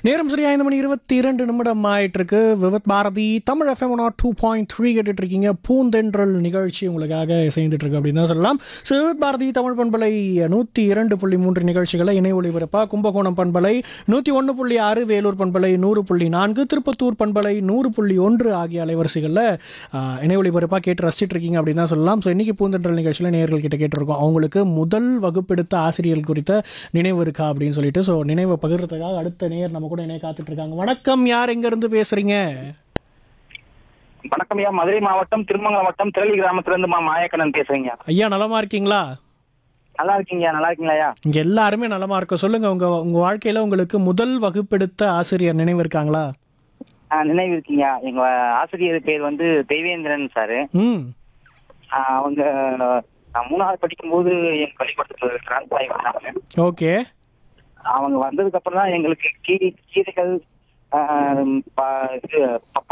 நேரம் சரியா ஐந்து மணி இருபத்தி இரண்டு நிமிடம் ஆயிட்டு இருக்கு Vividh Bharati Tamil FM nought two point three கேட்டுட்டு இருக்கீங்க பூந்தென்றல் நிகழ்ச்சி உங்களுக்காக செய்துட்டு இருக்கு அப்படின்னு தான் சொல்லலாம் ஸோ விவத் பாரதி தமிழ் பண்பலை நூற்றி இரண்டு புள்ளி மூன்று நிகழ்ச்சிகளை இணை ஒளிபரப்பா கும்பகோணம் பண்பலை நூற்றி ஒன்று புள்ளி ஆறு வேலூர் பண்பலை நூறு புள்ளி நான்கு திருப்பத்தூர் பண்பலை நூறு புள்ளி ஒன்று ஆகிய அலைவரிசைகளில் இணை ஒளிபரப்பாக கேட்டு ரசிச்சிட்டு இருக்கீங்க அப்படின்னு தான் சொல்லலாம் ஸோ இன்னைக்கு பூந்தென்றல் நிகழ்ச்சியில் நேர்கள் கிட்ட கேட்டிருக்கோம் அவங்களுக்கு முதல் வகுப்பெடுத்த ஆசிரியர்கள் குறித்த நினைவு இருக்கா அப்படின்னு சொல்லிட்டு ஸோ நினைவை பகிர்றதுக்காக அடுத்த நேர் நம்ம கூட இணைய காத்துட்டு இருக்காங்க வணக்கம் யார் எங்க இருந்து பேசுறீங்க வணக்கம் ஐயா மதுரை மாவட்டம் திருமங்கலம் வட்டம் திரளி கிராமத்துல இருந்து மா மாயக்கண்ணன் பேசுறீங்க ஐயா நலமா இருக்கீங்களா நல்லா இருக்கீங்க நல்லா இருக்கீங்களா ஐயா இங்க எல்லாருமே நலமா இருக்கோம் சொல்லுங்க உங்க உங்க வாழ்க்கையில உங்களுக்கு முதல் வகுப்பெடுத்த ஆசிரியர் நினைவு இருக்காங்களா ஆ, நினைவு இருக்கீங்க எங்க ஆசிரியர் பேர் வந்து தெய்வேந்திரன் சாரு ம் ஆ, அவங்க நான் மூணாவது படிக்கும்போது என் பள்ளிக்கூடத்துக்கு டிரான்ஸ்ஃபர் ஆகி வந்தாங்க ஓகே அவங்க வந்ததுக்கு அப்புறம் தான் எங்களுக்கு கீரை கீரைகள் ஆ, ப- இது பப்பா